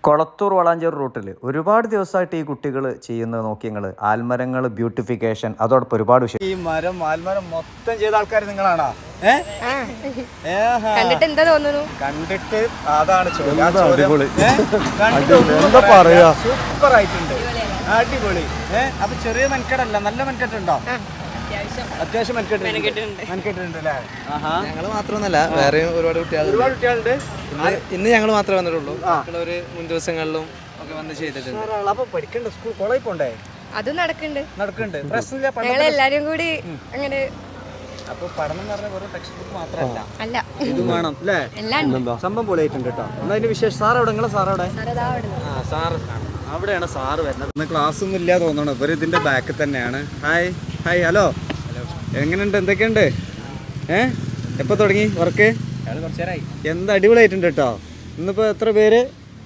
കൊളത്തൂർ വളാഞ്ചേരി റൂട്ടിൽ ഒരുപാട് ദിവസമായിട്ട് ഈ കുട്ടികൾ ചെയ്യുന്നത് നോക്കി നിങ്ങൾ ആൽമരങ്ങൾ ബ്യൂട്ടിഫിക്കേഷൻ അതോടൊപ്പം ഒരുപാട് വിഷയം ഈ മരം ആൽമരം മൊത്തം ചെയ്ത ആൾക്കാർ നിങ്ങളാണോ ഏ? ഏഹാ. കണ്ടിട്ട് എന്താ തോന്നുന്നു കണ്ടിട്ട് അതാണ് ചോദ്യം. ആ ചോദ്യം. അടിപൊളി. ഏ? കണ്ടിട്ട് ഒന്നും എന്താ പറയാനില്ല. പറയാ? സൂപ്പർ ആയിട്ടുണ്ട് അടിപൊളി ഏ അപ്പൊ ചെറിയ മെനക്കെടല്ല നല്ല മെനക്കെട്ടുണ്ടോ അത്യാവശ്യം മെനക്കെട്ടുണ്ട് മെനക്കെട്ടുണ്ട് അല്ലേ ആഹാ ഞങ്ങൾ മാത്രമൊന്നല്ല വേറെയും ഒരുപാട് കുട്ടികൾ ഒരുപാട് കുട്ടികളുണ്ട് ഇന്ന് ഇന്ന് ഞങ്ങൾ മാത്രമേ വന്നിട്ടുള്ളൂ ഒരു മുൻ ദിവസങ്ങളിലും ഒക്കെ വന്ന് ചെയ്തിട്ടുണ്ട് ധാരാളം. അപ്പൊ പഠിക്കണ്ട സ്കൂൾ കോളേജ് പോണ്ടേ അതും നടക്കുന്നുണ്ട് നടക്കുന്നുണ്ട് പ്രശ്നമില്ല ഞങ്ങൾ പഠനം എല്ലാരും കൂടി അങ്ങനെ അപ്പൊ പഠനം എന്ന് പറഞ്ഞ വെറും ടെക്സ്റ്റ് ബുക്ക് മാത്രമല്ല അല്ല ഇത് വേണം അല്ലേ എല്ലാം ഉണ്ട് സംഭവം പൊളിയായിട്ടുണ്ട് കേട്ടോ എന്നാ അതിന്റെ വിശേഷം സാർ എവിടെ നിങ്ങളെ സാർ എവിടെ സാരതാ അവിടുന്ന്. ആ സാറ് അവിടെയാണ് സാറ് വരുന്നത് ഇന്ന് ക്ലാസ് ഒന്നും ഇല്ല തോന്നണം ഇവർ ഇതിന്റെ ബാക്കിൽ തന്നെയാണ് ഹായ് ഹായ് ഹലോ എങ്ങനെയുണ്ട് എന്തൊക്കെയുണ്ട് ഏ എപ്പോ തുടങ്ങി വർക്ക് എന്താ അടിപൊളിയായിട്ടുണ്ട് കേട്ടോ ഇന്നിപ്പോ എത്ര പേര്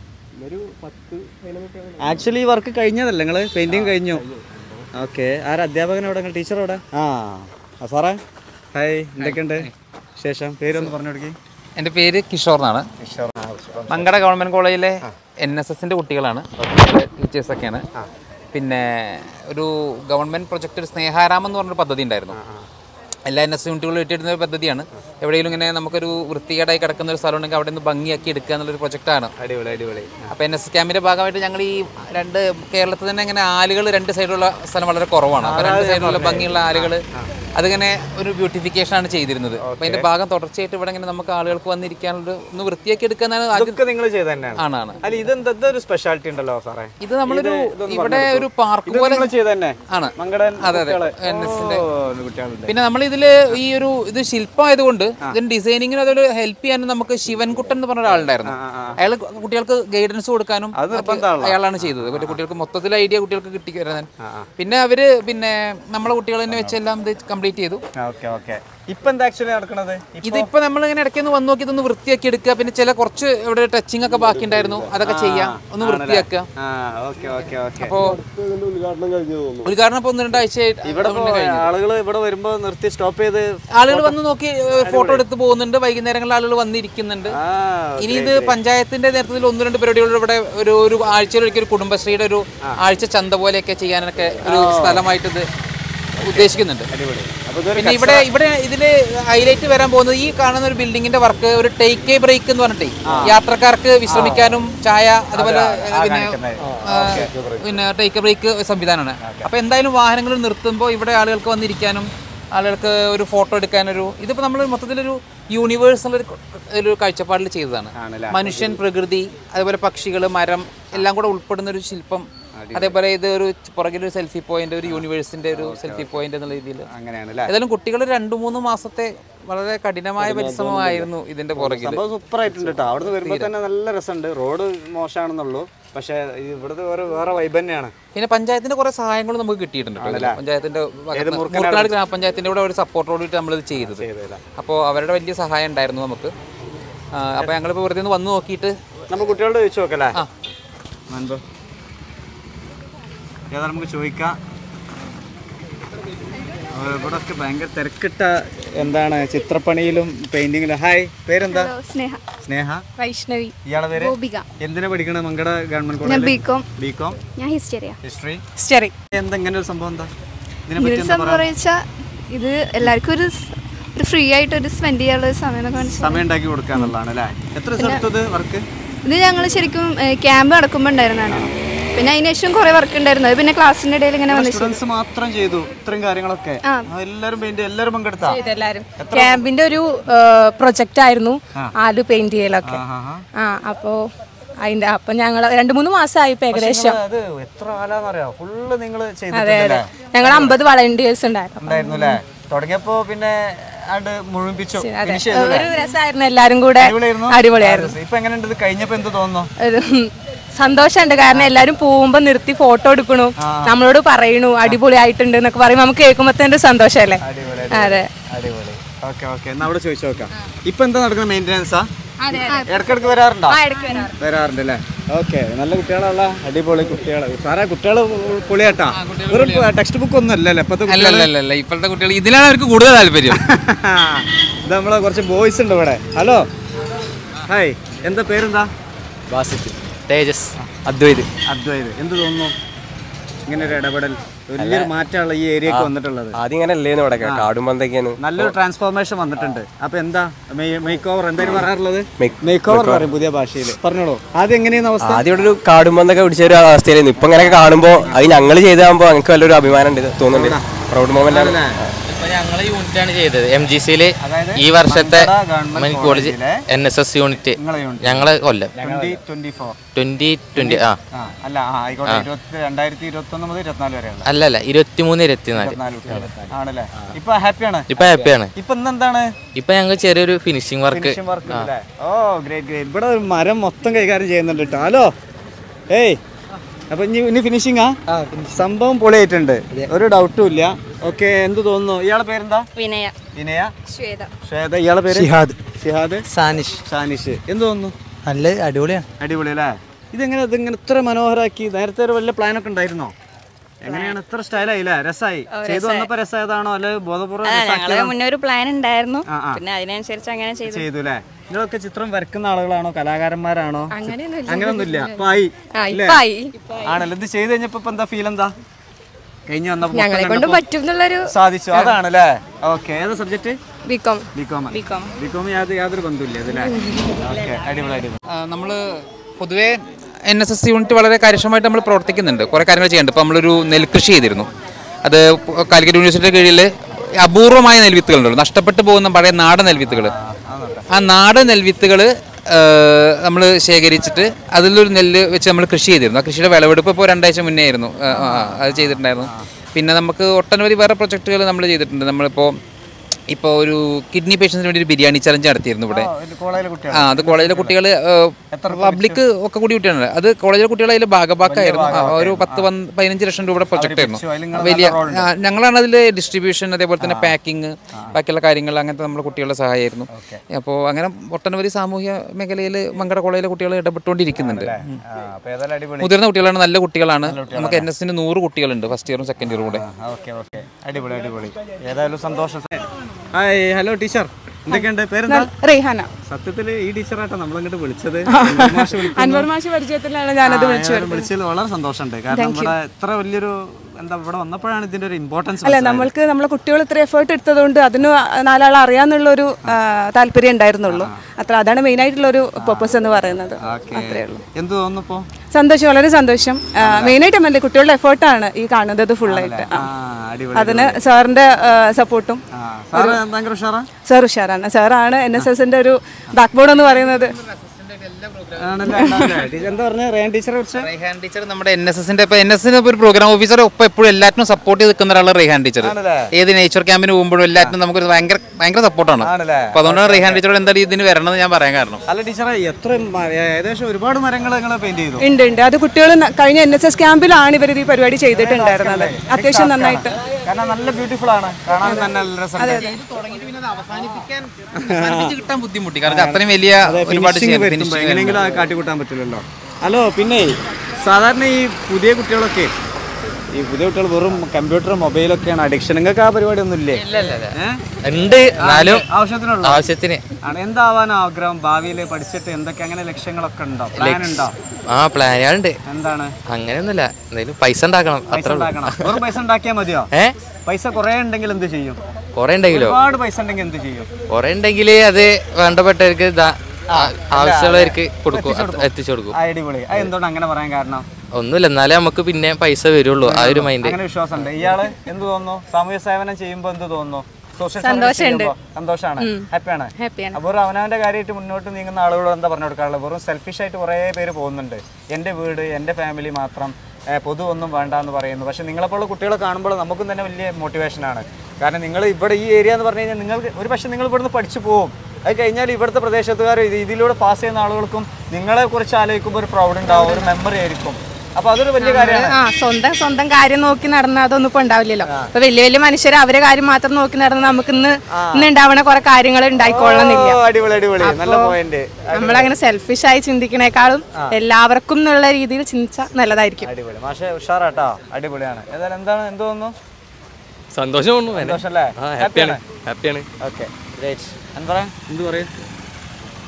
ആക്ച്വലി ഈ വർക്ക് കഴിഞ്ഞതല്ലേ നിങ്ങൾ പെയിന്റിങ് കഴിഞ്ഞു ഓക്കെ ആരാ അധ്യാപകൻ എവിടെ ടീച്ചർ എവിടെ ആ ആ സാറേ ഹായ് എന്തൊക്കെയുണ്ട് ശേഷം പേരൊന്ന് പറഞ്ഞു കൊടുക്കി എൻ്റെ പേര് കിഷോർ എന്നാണ് മങ്കട ഗവൺമെൻറ് കോളേജിലെ എൻ എസ് എസിൻ്റെ കുട്ടികളാണ് ടീച്ചേഴ്സൊക്കെയാണ് പിന്നെ ഒരു ഗവൺമെൻറ് പ്രൊജക്റ്റ് ഒരു സ്നേഹാരാമം എന്ന് പറഞ്ഞൊരു പദ്ധതി ഉണ്ടായിരുന്നു എല്ലാ എൻ എസ് യൂണിറ്റുകളും ഇട്ടിരുന്ന ഒരു പദ്ധതിയാണ് എവിടെയെങ്കിലും ഇങ്ങനെ നമുക്കൊരു വൃത്തികേടായി കിടക്കുന്ന ഒരു സ്ഥലം ഉണ്ടെങ്കിൽ അവിടെ നിന്ന് ഭംഗിയാക്കി എടുക്കുക എന്നുള്ളൊരു പ്രൊജക്റ്റാണ് അടിപൊളി അടിപൊളി അപ്പോൾ എൻ എസ് ക്യാമ്പിൻ്റെ ഭാഗമായിട്ട് ഞങ്ങൾ ഈ രണ്ട് കേരളത്തിൽ തന്നെ ഇങ്ങനെ ആലുകൾ രണ്ട് സൈഡിലുള്ള സ്ഥലം വളരെ കുറവാണ് അപ്പോൾ രണ്ട് സൈഡിലുള്ള ഭംഗിയുള്ള ആലുകൾ അതിങ്ങനെ ഒരു ബ്യൂട്ടിഫിക്കേഷൻ ആണ് ചെയ്തിരുന്നത് അപ്പോൾ അതിന്റെ ഭാഗം തുടർച്ചയായിട്ട് ഇവിടെ ഇങ്ങനെ നമുക്ക് ആളുകൾക്ക് വന്നിരിക്കാനുള്ള ഒന്ന് വൃത്തിയാക്കി എടുക്കാന്നാണ് ആദ്യം ഇതൊക്കെ നിങ്ങൾ ചെയ്ത് തന്നെയാണ് ആണ് ആണ് അല്ല ഇതെന്താ ഇതൊരു സ്പെഷ്യാലിറ്റി ഉണ്ടല്ലോ സാറേ ഇത് നമ്മളൊരു ഇവിടെ ഒരു പാർക്ക് ഇത് പോലെ നിങ്ങൾ ചെയ്ത് തന്നെ ആണ് മങ്കടൻ അതെ അതെ കുട്ടികളെ. എൻ എസിന്റെ ഓ, കുട്ടികളുണ്ട് പിന്നെ നമ്മൾ ഇതില് ഈ ഒരു ഇത് ശില്പമായതുകൊണ്ട് ഇതിന് ഡിസൈനിങ്ങിന് അതൊരു ഹെൽപ്പ് ചെയ്യാനും നമുക്ക് ശിവൻകുട്ടൻ എന്ന് പറഞ്ഞ ഒരാളുണ്ടായിരുന്നു അയാൾ കുട്ടികൾക്ക് ഗൈഡൻസ് കൊടുക്കാനും ഒക്കെ അയാളാണ് ചെയ്തത് മറ്റേ കുട്ടികൾക്ക് മൊത്തത്തിൽ ഐഡിയ കുട്ടികൾക്ക് കിട്ടി വരാൻ പിന്നെ അവര് പിന്നെ നമ്മളെ കുട്ടികൾ തന്നെ വെച്ചെല്ലാം ഇത് കംപ്ലീറ്റ് ചെയ്തു ഓക്കെ ഓക്കെ ഇപ്പൊ എന്താ ആക്ച്വലി നടക്കണത് ഇതിപ്പോ നമ്മൾ ഇങ്ങനെ ഇടയ്ക്ക് ഒന്ന് വന്ന് നോക്കി ഇതൊന്ന് വൃത്തിയാക്കി എടുക്കുക പിന്നെ ചില കുറച്ച് ഇവിടെ ടച്ചിങ് ഒക്കെ ബാക്കി ഉണ്ടായിരുന്നു അതൊക്കെ ചെയ്യാം ഒന്ന് വൃത്തിയാക്കുക ആ ഓക്കെ ഓക്കെ ഓക്കെ അപ്പോ ഉദ്ഘാടനം ഇപ്പൊ ഒന്ന് രണ്ടാഴ്ച ഇവിടെ ആളുകൾ ഇവിടെ വരുമ്പോ നിർത്തി സ്റ്റോപ്പ് ചെയ്ത് ആളുകൾ വന്ന് നോക്കി ഫോട്ടോ എടുത്ത് പോകുന്നുണ്ട് വൈകുന്നേരങ്ങളിൽ ആളുകൾ വന്നിരിക്കുന്നുണ്ട് ആ ഇനി ഇത് പഞ്ചായത്തിന്റെ നേതൃത്വത്തിൽ ഒന്ന് രണ്ട് പരിപാടികൾ ഇവിടെ ഒരു ഒരു ആഴ്ചയിലൊരിക്കൽ ഒരു കുടുംബശ്രീയുടെ ഒരു ആഴ്ച ചന്ത പോലെയൊക്കെ ചെയ്യാനൊക്കെ ഒരു സ്ഥലമായിട്ട് ഇത് ഉദ്ദേശിക്കുന്നുണ്ട് അടിപൊളി അപ്പൊ ഇതൊരു പിന്നെ ഇവിടെ ഇവിടെ ഇതില് ഹൈലൈറ്റ് വരാൻ പോകുന്നത് ഈ കാണുന്ന ഒരു ബിൽഡിങ്ങിന്റെ വർക്ക് ഒരു ടേക്ക് എ ബ്രേക്ക് എന്ന് പറഞ്ഞിട്ട് യാത്രക്കാർക്ക് വിശ്രമിക്കാനും ചായ അതുപോലെ പിന്നെ ആ, പിന്നെ ടേക്ക് എ ബ്രേക്ക് സംവിധാനമാണ് അപ്പൊ എന്തായാലും വാഹനങ്ങൾ നിർത്തുമ്പോൾ ഇവിടെ ആളുകൾക്ക് വന്നിരിക്കാനും ആളുകൾക്ക് ഒരു ഫോട്ടോ എടുക്കാനൊരു ഇതിപ്പോ നമ്മൾ മൊത്തത്തിലൊരു യൂണിവേഴ്സൽ ഒരു ഒരു കാഴ്ചപ്പാടിൽ ചെയ്തതാണ് ആണല്ലേ? മനുഷ്യൻ പ്രകൃതി അതുപോലെ പക്ഷികൾ മരം എല്ലാം കൂടെ ഉൾപ്പെടുന്ന ഒരു ശില്പം അതേപോലെ ഇത് ഒരു പുറകിൽ ഒരു സെൽഫി പോയിന്റ് ഒരു യൂണിവേഴ്സിന്റെ ഒരു സെൽഫി പോയിന്റ് എന്നുള്ള രീതിയിൽ അങ്ങനെയാണ് അല്ലേ ഏതായാലും കുട്ടികൾ രണ്ടു മൂന്ന് മാസത്തെ വളരെ കഠിനമായ പരിശ്രമമായിരുന്നു ഇതിന്റെ പുറകിൽ സംഭവം സൂപ്പർ ആയിട്ടുണ്ട് കേട്ടോ അവിടുന്ന് വരുമ്പോ തന്നെ നല്ല രസമുണ്ട് റോഡ് മോശമാണെന്നുള്ളൂ പക്ഷെ ഇവിടുത്തെ വേറെ വേറെ വൈബ് തന്നെയാണ് പിന്നെ പഞ്ചായത്തിന്റെ കുറെ സഹായങ്ങളും നമുക്ക് കിട്ടിയിട്ടുണ്ട് കേട്ടോ ഇതില്. പഞ്ചായത്തിന്റെ ഭാഗത്തുനിന്ന് മൂർക്കനാട് ഗ്രാമപഞ്ചായത്തിന്റെ കൂടെ ഒരു സപ്പോർട്ടോട് നമ്മളിത് ചെയ്തത് അപ്പോൾ അവരുടെ വലിയ സഹായം ഉണ്ടായിരുന്നു നമുക്ക് ആ, അപ്പൊ ഞങ്ങളിപ്പോ വെറുതെ ഒന്ന് വന്ന് നോക്കിയിട്ട് നമുക്ക് കുട്ടികളോട് ചോദിച്ചു നോക്കല്ലേ ആ. മാൻപോ ഏതാ നമുക്ക് ചോദിക്കാം ആ, ഇവിടൊക്കെ ഭയങ്കര തിരക്കിട്ട എന്താണ് ചിത്രപ്പണിയിലും പെയിന്റിങ്ങിലും ഹായ് പേരെന്താ സ്നേഹ സ്നേഹ വൈഷ്ണവി ഇയാളെ പേര് ഗോപിക എന്തിനാ പഠിക്കണ മങ്കട ഗവൺമെന്റ് ഞാൻ കോളേജ് ബികോം ബികോം ഞാൻ ഹിസ്റ്ററിയാ ഹിസ്റ്ററി ഹിസ്റ്ററി എന്താ ഇങ്ങനെ ഒരു സംഭവം എന്താ ഇതിനെ ഇങ്ങനെ പറ്റി ഒരു എന്താ സംഭവം വെച്ചാൽ ഇത് എല്ലാവർക്കും ഒരു സ്- ഒരു ഫ്രീ ആയിട്ട് ഒരു സ്പെൻഡ് ചെയ്യാനുള്ള ഒരു സമയം എന്നൊക്കെ മനസ്സിലായി സമയം ഉണ്ടാക്കി കൊടുക്കാന്നുള്ളതാണ് അല്ലേ എത്ര ദിവസം എടുത്തത് വർക്ക് ഇത് ഞങ്ങൾ ശരിക്കും ക്യാമ്പ് നടക്കുമ്പോൾ ഉണ്ടായിരുന്നതാണ് പിന്നെ അതിന് ശേഷം കുറെ വർക്ക് ഉണ്ടായിരുന്നു അത് പിന്നെ ക്ലാസ്സിന്റെ ഇടയിൽ ഇങ്ങനെ വന്നു സ്റ്റുഡൻസ് മാത്രം ചെയ്തു ഇത്രയും കാര്യങ്ങളൊക്കെ ആ. ആ, എല്ലാരും പെയിന്റ് എല്ലാരും പങ്കെടുത്താ എല്ലാരും ക്യാമ്പിന്റെ ഒരു പ്രൊജക്റ്റ് ആയിരുന്നു ആലു പെയിന്റ് ചെയ്യലൊക്കെ ആ അപ്പോ അതിന്റെ അപ്പൊ ഞങ്ങൾ രണ്ടു മൂന്ന് മാസമായി ഇപ്പൊ ഏകദേശം അത് എത്ര കാലാന്നറിയോ ഫുള്ള് നിങ്ങൾ അതെ അതെ ചെയ്തിട്ടുണ്ടല്ലേ ഞങ്ങൾ അമ്പത് വളണ്ടിയേഴ്സ് ഉണ്ടായിരുന്നു ഉണ്ടായിരുന്നു അല്ലേ തുടങ്ങിയപ്പോ പിന്നെ ആണ്ട് മുഴുമിപ്പിച്ചു അതെ ഫിനിഷ് ചെയ്തു ഒരു രസമായിരുന്നു എല്ലാരും കൂടെ അടിപൊളിയായിരുന്നു അടിപൊളിയായിരുന്നു ഇപ്പൊ എങ്ങനെയുണ്ട് ഇത് കഴിഞ്ഞപ്പോ എന്ത് തോന്നുന്നു ഒരു സന്തോഷമുണ്ട് കാരണം എല്ലാരും പോകുമ്പോ നിർത്തി ഫോട്ടോ എടുക്കണു നമ്മളോട് പറയണു അടിപൊളിയായിട്ടുണ്ട് എന്നൊക്കെ പറയുമ്പോ നമുക്ക് കേൾക്കുമ്പോ തന്നെ ഒരു സന്തോഷല്ലേ അടിപൊളി അതെ അടിപൊളി ഓക്കെ ഓക്കെ എന്നാ അവിടെ ചോദിച്ചു നോക്കാം ഇപ്പൊ എന്താ നടക്കുന്ന മെയിൻ്റെനൻസാ ഇടക്കിടക്ക് വരാറുണ്ടോ വരാറുണ്ട് അല്ലേ ഓക്കെ നല്ല കുട്ടികളല്ല അടിപൊളി കുട്ടികൾ സാറേ കുട്ടികൾ പൊളിയാട്ടാ വെറും ടെക്സ്റ്റ് ബുക്ക് ഒന്നും അല്ലല്ലോ ഇപ്പത്തെ അല്ല അല്ല അല്ല അല്ല ഇപ്പോഴത്തെ കുട്ടികൾ ഇതിലാണ് അവർക്ക് കൂടുതൽ താല്പര്യം ഇത് നമ്മളെ കുറച്ച് ബോയ്സ് ഉണ്ട് ഇവിടെ ഹലോ ഹായ് എന്താ പേരെന്താ ബാസിത്ത് തേജസ് അദ്വൈത് അദ്വൈത് എന്ത് തോന്നുന്നു ഇങ്ങനെ ഒരു ഇടപെടൽ വലിയൊരു മാറ്റമുള്ള ഈ ഏരിയക്ക് വന്നിട്ടുള്ളത് ആദ്യം ഇങ്ങനെ അല്ലേന്ന് ഇവിടെ കാടും പന്തൊക്കെയാണ് നല്ലൊരു ട്രാൻസ്ഫോർമേഷൻ വന്നിട്ടുണ്ട് അപ്പൊ എന്താ മേക്ക് ഓവർ എന്തായാലും പറയാറുള്ളത് മേക്ക് ഓവർ പറയും പുതിയ ഭാഷയിൽ പറഞ്ഞോളൂ ആദ്യം എങ്ങനെയാണ് അവസ്ഥ ആദ്യം ഇവിടെ ഒരു കാടും പന്തൊക്കെ പിടിച്ച ഒരു അവസ്ഥയിലായിരുന്നു ഇപ്പൊ ഇങ്ങനെ കാണുമ്പോൾ അത് ഞങ്ങൾ ചെയ്താകുമ്പോൾ ഞങ്ങൾക്ക് വല്ലൊരു അഭിമാനം ഉണ്ട് തോന്നുന്നുണ്ട് പ്രൗഡ് മൊമെന്റ് ആണ് ഇപ്പൊ ഞങ്ങള് യൂണിറ്റ് ആണ് ചെയ്തത് എം ജി സിയില് ഈ വർഷത്തെ ഗവൺമെന്റ് കോളേജ് കോളേജിലെ എൻ എസ് എസ് യൂണിറ്റ് നിങ്ങളെ unit. ഞങ്ങളെ കൊല്ലം twenty twenty four twenty twenty ആ ആ അല്ല ആ ആയിക്കോട്ടെ ഇരുപത്തി രണ്ടായിരത്തി ഇരുപത്തി ഒന്ന് മുതൽ ഇരുപത്തിനാല് വരെയുള്ള അല്ല അല്ല ഇരുപത്തിമൂന്ന് ഇരുപത്തിനാല് ഇരുപത്തിനാല് കുട്ടികൾ ആണല്ലേ ഇപ്പൊ ഹാപ്പിയാണ് ഇപ്പൊ ഹാപ്പിയാണ് ഇപ്പൊ ഇന്നെന്താണ് ഇപ്പൊ ഞങ്ങൾ ചെറിയൊരു ഫിനിഷിംഗ് വർക്ക് ഫിനിഷിംഗ് വർക്ക് അല്ലേ ഓ ഗ്രേറ്റ് ഗ്രേറ്റ് ഇവിടെ ഒരു മരം മൊത്തം കൈകാര്യം ചെയ്യുന്നുണ്ട് കേട്ടോ ഹലോ ഏയ് അപ്പൊ ഇനി ഇനി ഫിനിഷിംഗ് ആ സംഭവം പൊളിയായിട്ടുണ്ട് ഒരു ഡൗട്ടും ഇല്ല ഓക്കെ എന്ത് തോന്നുന്നു ഇയാളെ പേരെന്താ വിനയ വിനയ ശ്വേത ശ്വേത ഇയാളെ പേര് ഷിഹാദ് ഷിഹാദ് സാനിഷ് സാനിഷ് എന്ത് തോന്നുന്നു നല്ല അടിപൊളിയാണ് അടിപൊളി അല്ലേ ഇതെങ്ങനെ ഇതിങ്ങനെ ഇത്ര മനോഹരാക്കി നേരത്തെ ഒരു വലിയ പ്ലാൻ ഒക്കെ ഉണ്ടായിരുന്നോ എങ്ങനെയാണ് ഇത്ര സ്റ്റൈലായില്ലേ രസമായി ചെയ്തു വന്നപ്പോ രസമായതാണോ അല്ലെ ബോധപൂർവ്വം രസാക്കിയതാണോ? മുന്നേ ഒരു പ്ലാൻ ഉണ്ടായിരുന്നു ആ, ആ. പിന്നെ അതിനനുസരിച്ച് അങ്ങനെ ചെയ്തു ചെയ്തു അല്ലേ നിങ്ങളൊക്കെ ചിത്രം വരക്കുന്ന ആളുകളാണോ കലാകാരന്മാരാണോ അങ്ങനെയൊന്നുമില്ല. അങ്ങനെയൊന്നുമില്ല ഇപ്പൊ ആയി ആ ഇല്ലേ? ഇപ്പൊ ആയി ആണല്ലോ ഇത് ചെയ്ത് കഴിഞ്ഞപ്പോ ഇപ്പൊ എന്താ ഫീൽ എന്താ കഴിഞ്ഞു വന്നപ്പോ ഞങ്ങളെ മൊത്തം കൊണ്ട് കണ്ടപ്പോ പറ്റും എന്നുള്ളൊരു സാധിച്ചു അതാണല്ലേ ഓക്കെ ഏതാ subject BCom BCom BCom BCom യാതൊരു യാതൊരു ബന്ധമില്ല അതില്ലേ ഓക്കെ അടിപൊളി അടിപൊളി നമ്മൾ പൊതുവേ എൻ എസ് എസ് യൂണിറ്റ് വളരെ കാര്യക്ഷമമായിട്ട് നമ്മൾ പ്രവർത്തിക്കുന്നുണ്ട് കുറേ കാര്യങ്ങൾ ചെയ്യുന്നുണ്ട് ഇപ്പോൾ നമ്മളൊരു നെൽകൃഷി ചെയ്തിരുന്നു അത് കാലിക്കറ്റ് യൂണിവേഴ്സിറ്റിയുടെ കീഴിൽ അപൂർവമായ നെൽവിത്തുകളുണ്ടല്ലോ നഷ്ടപ്പെട്ടു പോകുന്ന പഴയ നാടൻ നെൽവിത്തുകൾ ആ നാടൻ നെൽവിത്തുകൾ നമ്മൾ ശേഖരിച്ചിട്ട് അതിലൊരു നെല്ല് വെച്ച് നമ്മൾ കൃഷി ചെയ്തിരുന്നു ആ കൃഷിയുടെ വിളവെടുപ്പ് ഇപ്പോൾ രണ്ടാഴ്ച മുന്നേ ആയിരുന്നു ആ, ആ, അത് ചെയ്തിട്ടുണ്ടായിരുന്നു പിന്നെ നമുക്ക് ഒട്ടനവധി വേറെ പ്രൊജക്റ്റുകൾ നമ്മൾ ചെയ്തിട്ടുണ്ട് നമ്മളിപ്പോൾ ഇപ്പോൾ ഒരു കിഡ്നി പേഷ്യൻസിന് വേണ്ടി ഒരു ബിരിയാണി ചലഞ്ച് നടത്തിയിരുന്നു ഇവിടെ കോളേജിലെ കുട്ടികൾ ആ അത് കോളേജിലെ കുട്ടികൾ പബ്ലിക് ഒക്കെ കൂടി കുട്ടിയാണ് അത് കോളേജിലെ കുട്ടികൾ അതിൽ ഭാഗഭാക്കായിരുന്നു ആ, ഒരു പത്ത് പന്ത് പതിനഞ്ച് ലക്ഷം രൂപയുടെ പ്രൊജക്ട് ആയിരുന്നു അതിൽ നിങ്ങൾ വലിയ ആ, ഞങ്ങളാണ് അതിൽ ഡിസ്ട്രിബ്യൂഷൻ അതേപോലെ തന്നെ പാക്കിങ് ബാക്കിയുള്ള കാര്യങ്ങൾ അങ്ങനത്തെ നമ്മുടെ കുട്ടികളുടെ സഹായമായിരുന്നു അപ്പോൾ അങ്ങനെ ഒട്ടനവധി സാമൂഹ്യ മേഖലയിൽ മങ്കട കോളേജിലെ കുട്ടികൾ ഇടപെട്ടുകൊണ്ടിരിക്കുന്നുണ്ട് ഉം. അപ്പൊ ഏതായാലും അടിപൊളി മുതിർന്ന കുട്ടികളാണ് നല്ല കുട്ടികളാണ് നമുക്ക് എൻ എസിന് നൂറ് കുട്ടികളുണ്ട് ഫസ്റ്റ് ഇയറും സെക്കൻഡ് ഇയറും കൂടെ ഓക്കെ ഓക്കെ അടിപൊളി അടിപൊളി ഏതായാലും സന്തോഷം ഹായ് ഹലോ ടീച്ചർ എന്തൊക്കെയുണ്ട് പേരെന്താ റെയ്ഹാന സത്യത്തിൽ ഈ ടീച്ചറായിട്ടാ നമ്മളങ്ങോട്ട് വിളിച്ചത് അൻവർ മാഷി പരിചയത്തിലാണ് ഞാനത് വിളിച്ചത് വിളിച്ചതിൽ വളരെ സന്തോഷമുണ്ട് കാരണം ഇവിടെ ഇത്ര വലിയൊരു എന്താ ഇവിടെ വന്നപ്പോഴാണ് ഇതിന്റെ ഒരു ഇമ്പോർട്ടൻസ് അല്ല നമ്മൾക്ക് നമ്മളെ കുട്ടികൾ ഇത്ര എഫേർട്ട് എടുത്തതുകൊണ്ട് അതിന് നാലാൾ അറിയാന്നുള്ളൊരു ആ, താല്പര്യം ഉണ്ടായിരുന്നുള്ളൂ അത്ര അതാണ് മെയിൻ ആയിട്ടുള്ള ഒരു പർപ്പസ് എന്ന് പറയുന്നത് അത്രേ ഉള്ളൂ എന്ത് തോന്നുന്നു ഇപ്പോ സന്തോഷം വളരെ സന്തോഷം മെയിനായിട്ട് അല്ലേ കുട്ടികളുടെ എഫേർട്ടാണ് ഈ കാണുന്നത് ഫുള്ളായിട്ട് ആ അടിപൊളി അതിന് സാറിന്റെ സപ്പോർട്ടും ആ സാറ് ഭയങ്കര ഉഷാറാ സാർ ഉഷാറാണ് സാറാണ് എൻ എസ് എസിന്റെ ഒരു ബാക്ക് ബോർഡ് എന്ന് പറയുന്നത് ആണല്ലേ ആണല്ലേ? ടീച്ചർ എന്താ പറഞ്ഞ റേൻ ടീച്ചറെ കുറിച്ച് റെയ്ഹാൻ ടീച്ചർ നമ്മുടെ എൻ എസ് എസിന്റെ ഇപ്പൊ എൻ എസ് എസിന്റെ ഒരു പ്രോഗ്രാം ഓഫീസർ ഒപ്പം എപ്പോഴും എല്ലാറ്റിനും സപ്പോർട്ട് ചെയ്ത് നിൽക്കുന്ന ഒരാളാണ് റെയ്ഹാൻ ടീച്ചർ ഏത് നേച്ചർ ക്യാമ്പിന് പോകുമ്പോഴും എല്ലാറ്റിനും നമുക്ക് ഭയങ്കര ഭയങ്കര സപ്പോർട്ടാണ് ആണല്ലേ? അപ്പൊ അതുകൊണ്ടാണ് റെയ്ഹാൻ ടീച്ചറോട് എന്തായാലും ഇതിന് വരണമെന്ന് ഞാൻ പറയാൻ കാരണം അല്ല ടീച്ചറെ എത്ര മ- ഏകദേശം ഒരുപാട് മരങ്ങൾ നിങ്ങൾ പെയിന്റ് ചെയ്തു ഉണ്ട് ഉണ്ട് അത് കുട്ടികൾ കഴിഞ്ഞ എൻ എസ് എസ് ക്യാമ്പിലാണ് ഇവർ ഈ പരിപാടി ചെയ്തിട്ടുണ്ടായിരുന്നത് അത്യാവശ്യം നന്നായിട്ട് കാരണം നല്ല ബ്യൂട്ടിഫുൾ ആണ് കാണാൻ തന്നെ നല്ല രസമുണ്ട് അവസാനിപ്പിച്ച് കിട്ടാൻ ബുദ്ധിമുട്ടി കാരണം ഇത് അത്രയും വലിയ ഒരുപാട് finishing ചെയ്യാൻ- വരുത്തുമ്പോ finishing എങ്ങനെയെങ്കിലും അത് കാട്ടിക്കൂട്ടാൻ പറ്റില്ലല്ലോ ഹലോ പിന്നെ സാധാരണ ഈ പുതിയ കുട്ടികളൊക്കെ ഈ പുതിയ കുട്ടികൾ വെറും കമ്പ്യൂട്ടർ മൊബൈലൊക്കെയാണ് അഡിക്ഷൻ നിങ്ങൾക്ക് ആ പരിപാടി ഒന്നും ഇല്ലേ ഉണ്ട് എന്നാലും ആവശ്യത്തിനുള്ള ആവശ്യത്തിന് ആണ് എന്താവാൻ ആഗ്രഹം ഭാവിയിൽ പഠിച്ചിട്ട് എന്തൊക്കെ അങ്ങനെ ലക്ഷ്യങ്ങളൊക്കെ ഉണ്ടോ പ്ലാൻ ഉണ്ടോ ആ പ്ലാനുകളുണ്ട് എന്താണ് അങ്ങനെയൊന്നുമില്ല എന്തെങ്കിലും പൈസ ഉണ്ടാക്കണം പൈസ അത്ര ഉണ്ടാക്കണം വെറും പൈസ ഉണ്ടാക്കിയാൽ മതിയോ ഏ പൈസ കുറെ ഉണ്ടെങ്കിൽ എന്ത് ചെയ്യും കൊറേ ഉണ്ടെങ്കിലോ ഒരുപാട് പൈസ ഉണ്ടെങ്കിൽ എന്ത് ചെയ്യും കൊറേ ഉണ്ടെങ്കിൽ അത് വേണ്ടപ്പെട്ടവർക്ക് ദാ- ആ- ആവശ്യമുള്ളവർക്ക് കൊടുക്കും അത് എത്തിച്ചു കൊടുക്കും ആ, അടിപൊളി അത് എന്തുകൊണ്ട് അങ്ങനെ പറയാൻ കാരണം ഒന്നുമില്ല എന്നാലേ നമുക്ക് പിന്നെ പൈസ വരുള്ളൂ ആ ഒരു മൈൻഡ് അങ്ങനെ വിശ്വാസമുണ്ട് ഇയാള് എന്ത് തോന്നുന്നു സാമൂഹ്യ സേവനം ചെയ്യുമ്പോ എന്ത് തോന്നുന്നു സോഷ്യൽ സർവീസ് ചെയ്യുമ്പോ സന്തോഷാണ് ഹാപ്പിയാണ് ഹാപ്പിയാണ് അപ്പോൾ അവനവന്റെ കാര്യമായിട്ട് മുന്നോട്ട് നീങ്ങുന്ന ആളുകളോട് എന്താ പറഞ്ഞു കൊടുക്കാറുള്ളത് വെറും സെൽഫിഷ് ആയിട്ട് കുറേ പേര് പോകുന്നുണ്ട് എൻ്റെ വീട് എൻ്റെ ഫാമിലി മാത്രം ഏ, പൊതു ഒന്നും വേണ്ട എന്ന് പറയുന്നു പക്ഷെ നിങ്ങളെപ്പോലുള്ള കുട്ടികളെ കാണുമ്പോൾ നമുക്കും തന്നെ വലിയ മോട്ടിവേഷനാണ് കാരണം നിങ്ങൾ ഇവിടെ ഈ ഏരിയ എന്ന് പറഞ്ഞു കഴിഞ്ഞാൽ നിങ്ങൾക്ക് ഒരു പക്ഷേ നിങ്ങൾ ഇവിടുന്ന് പഠിച്ചു പോകും അത് കഴിഞ്ഞാൽ ഇവിടുത്തെ പ്രദേശത്തുകാർ ഇത് ഇതിലൂടെ പാസ് ചെയ്യുന്ന ആളുകൾക്കും നിങ്ങളെ കുറിച്ച് ആലോചിക്കുമ്പോൾ ഒരു പ്രൗഡ് ഉണ്ടാവും ഒരു മെമ്മറി ആയിരിക്കും അപ്പോൾ അതൊരു വലിയ കാര്യമാണ് ആ സ്വന്തം സ്വന്തം കാര്യം നോക്കി നടന്നാൽ അതൊന്നും ഇപ്പൊ ഉണ്ടാവില്ലല്ലോ ഇപ്പൊ വലിയ വലിയ മനുഷ്യർ അവരെ കാര്യം മാത്രം നോക്കി നടന്ന് നമുക്ക് ഇന്ന് ഇന്ന് ഉണ്ടാവണ കുറെ കാര്യങ്ങൾ ഉണ്ടായിക്കൊള്ളണമെന്നില്ല ഓ, അടിപൊളി അടിപൊളി നല്ല പോയിന്റ് നമ്മളങ്ങനെ സെൽഫിഷ് ആയി ചിന്തിക്കണേക്കാളും എല്ലാവർക്കും എന്നുള്ള രീതിയിൽ ചിന്തിച്ചാൽ നല്ലതായിരിക്കും അടിപൊളി മാഷെ ഉഷാറാട്ടോ അടിപൊളിയാണ് ഏതായാലും എന്താണ് എന്ത് തോന്നുന്നു സന്തോഷമാണ് സന്തോഷല്ലേ ഹാപ്പിയാണ് ഹാപ്പിയാണ് ഓക്കെ ഗ്രേറ്റ് എന്താ പറയാ എന്ത് പറയും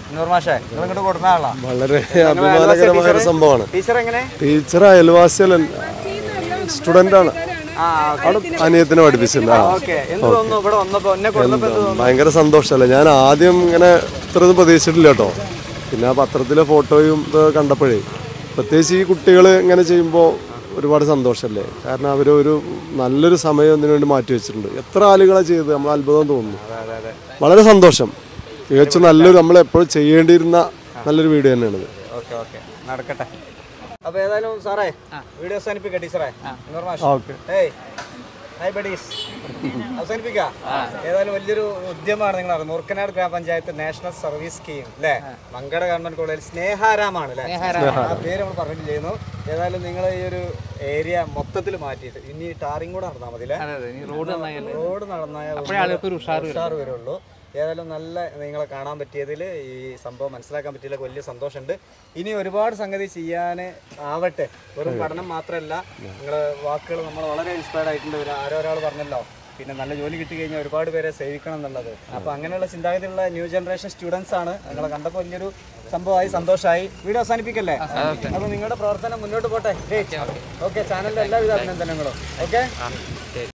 നൂറ് മാഷേ നിങ്ങൾ ഇങ്ങോട്ട് കൊടുക്കുന്ന ആളാ വളരെ അഭിമാനകരമായ ഒരു സംഭവമാണ് ടീച്ചർ എങ്ങനെ ടീച്ചർ അയൽവാസിയല്ല സ്റ്റുഡന്റ് ആണ് ആ അവിടെ അനിയത്തിനെ പഠിപ്പിച്ചില്ല ആ. ഓക്കെ എന്ത് തോന്നുന്നു ഇവിടെ വന്നപ്പോ എന്നെ കൊടുത്തപ്പോ എന്ത് തോന്നുന്നു ഭയങ്കര സന്തോഷമല്ലേ ഞാൻ ആദ്യം ഇങ്ങനെ ഇത്രയൊന്നും പ്രതീക്ഷിച്ചിട്ടില്ല കേട്ടോ പിന്നെ ആ പത്രത്തിലെ ഫോട്ടോയും ഇത് കണ്ടപ്പോഴേ പ്രത്യേകിച്ച് ഈ കുട്ടികൾ ഇങ്ങനെ ചെയ്യുമ്പോൾ ഒരുപാട് സന്തോഷമല്ലേ കാരണം അവർ ഒരു നല്ലൊരു സമയം ഇതിനു വേണ്ടി മാറ്റി വെച്ചിട്ടുണ്ട് എത്ര ആളുകളാണ് ചെയ്തത് നമ്മൾ അത്ഭുതം തോന്നുന്നു വളരെ സന്തോഷം തികച്ചും നല്ലൊരു നമ്മൾ എപ്പോഴും ചെയ്യേണ്ടിയിരുന്ന നല്ലൊരു വീഡിയോ തന്നെയാണിത് ഓക്കെ ഓക്കെ നടക്കട്ടെ അപ്പൊ ഏതായാലും സാറേ വീഡിയോ അവസാനിപ്പിക്കാം ടീച്ചറേ നൂറ് മാഷ് ഓക്കെ ഏയ് ഹായ് ബഡീസ് അവസാനിപ്പിക്കാം ഏതായാലും വലിയൊരു ഉദ്യമമാണ് നിങ്ങൾ അറിയുന്നത് മൂർക്കനാട് ഗ്രാമപഞ്ചായത്ത് നാഷണൽ സർവീസ് സ്കീം അല്ലേ മങ്കട ഗവൺമെന്റ് കോളേജിൽ സ്നേഹാരാമാണ് അല്ലേ ആ പേര് നമ്മൾ പറഞ്ഞിട്ട് ചെയ്യുന്നു ഏതായാലും നിങ്ങൾ ഈ ഒരു ഏരിയ മൊത്തത്തിൽ മാറ്റിയിട്ട് ഇനി ടാറിങ് കൂടെ നടന്നാൽ മതി അല്ലേ റോഡ് നന്നായല്ലേ റോഡ് നടന്നായ അപ്പോഴേ ആളുകൾക്ക് ഒരു ഉഷാറ് ഉഷാറ് വരുള്ളൂ ഏതായാലും നല്ല നിങ്ങളെ കാണാൻ പറ്റിയതിൽ ഈ സംഭവം മനസ്സിലാക്കാൻ പറ്റിയതിൽ വലിയ സന്തോഷമുണ്ട് ഇനി ഒരുപാട് സംഗതി ചെയ്യാൻ ആവട്ടെ വെറും പഠനം മാത്രമല്ല നിങ്ങളെ വാക്കുകൾ നമ്മൾ വളരെ ഇൻസ്പയർഡ് ആയിട്ടുണ്ട് ഒരു ആരോ ഒരാൾ പറഞ്ഞല്ലോ പിന്നെ നല്ല ജോലി കിട്ടി കഴിഞ്ഞാൽ ഒരുപാട് പേരെ സേവിക്കണം എന്നുള്ളത് അപ്പോൾ അങ്ങനെയുള്ള ചിന്താഗതിയുള്ള ന്യൂ ജനറേഷൻ സ്റ്റുഡൻസ് ആണ് നിങ്ങളെ കണ്ടപ്പോൾ വലിയൊരു സംഭവമായി സന്തോഷമായി വീഡിയോ അവസാനിപ്പിക്കല്ലേ അപ്പോൾ നിങ്ങളുടെ പ്രവർത്തനം മുന്നോട്ട് പോട്ടെ ഓക്കെ ചാനലിലെ എല്ലാവിധ അഭിനന്ദനങ്ങളും ഓക്കെ